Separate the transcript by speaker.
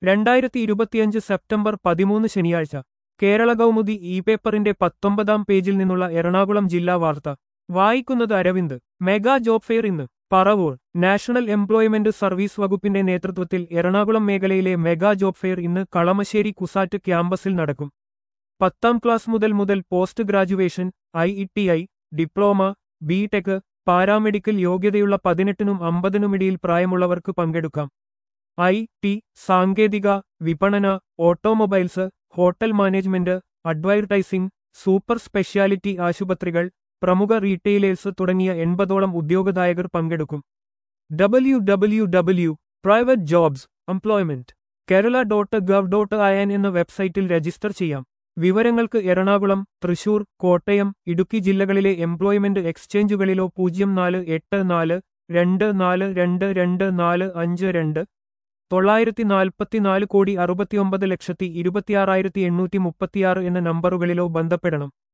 Speaker 1: രണ്ടായിരത്തി ഇരുപത്തിയഞ്ച് സെപ്റ്റംബർ പതിമൂന്ന് ശനിയാഴ്ച കേരള കൗമുദി ഇ പേപ്പറിന്റെ പത്തൊമ്പതാം പേജിൽ നിന്നുള്ള എറണാകുളം ജില്ലാ വാർത്ത വായിക്കുന്നത് അരവിന്ദ് മെഗാ ജോബ് ഫെയർ ഇന്ന് പറവൂർ നാഷണൽ എംപ്ലോയ്മെന്റ് സർവീസ് വകുപ്പിന്റെ നേതൃത്വത്തിൽ എറണാകുളം മേഖലയിലെ മെഗാ ജോബ് ഫെയർ ഇന്ന് കളമശ്ശേരി കുസാറ്റ് ക്യാമ്പസിൽ നടക്കും പത്താം ക്ലാസ് മുതൽ മുതൽ post graduation I E T I diploma B tech paramedical യോഗ്യതയുള്ള പതിനെട്ടിനും അമ്പതിനുമിടയിൽ പ്രായമുള്ളവർക്ക് പങ്കെടുക്കാം ഐ ടി സാങ്കേതിക വിപണന automobiles hotel management advertising super speciality ആശുപത്രികൾ പ്രമുഖ റീറ്റെയിലേഴ്സ് തുടങ്ങിയ എൺപതോളം ഉദ്യോഗദായകർ പങ്കെടുക്കും W W W private jobs employment Kerala dot gov dot I N എന്ന വെബ്സൈറ്റിൽ രജിസ്റ്റർ ചെയ്യാം വിവരങ്ങൾക്ക് എറണാകുളം തൃശൂർ കോട്ടയം ഇടുക്കി ജില്ലകളിലെ എംപ്ലോയ്മെന്റ് എക്സ്ചേഞ്ചുകളിലോ പൂജ്യം നാല് എട്ട് നാല് രണ്ട് നാല് രണ്ട് രണ്ട് നാല് അഞ്ച് രണ്ട് തൊള്ളായിരത്തി നാൽപ്പത്തിനാല് കോടി അറുപത്തിയൊമ്പത് ലക്ഷത്തി ഇരുപത്തിയാറായിരത്തി എണ്ണൂറ്റി മുപ്പത്തിയാറ് എന്ന നമ്പറുകളിലോ ബന്ധപ്പെടണം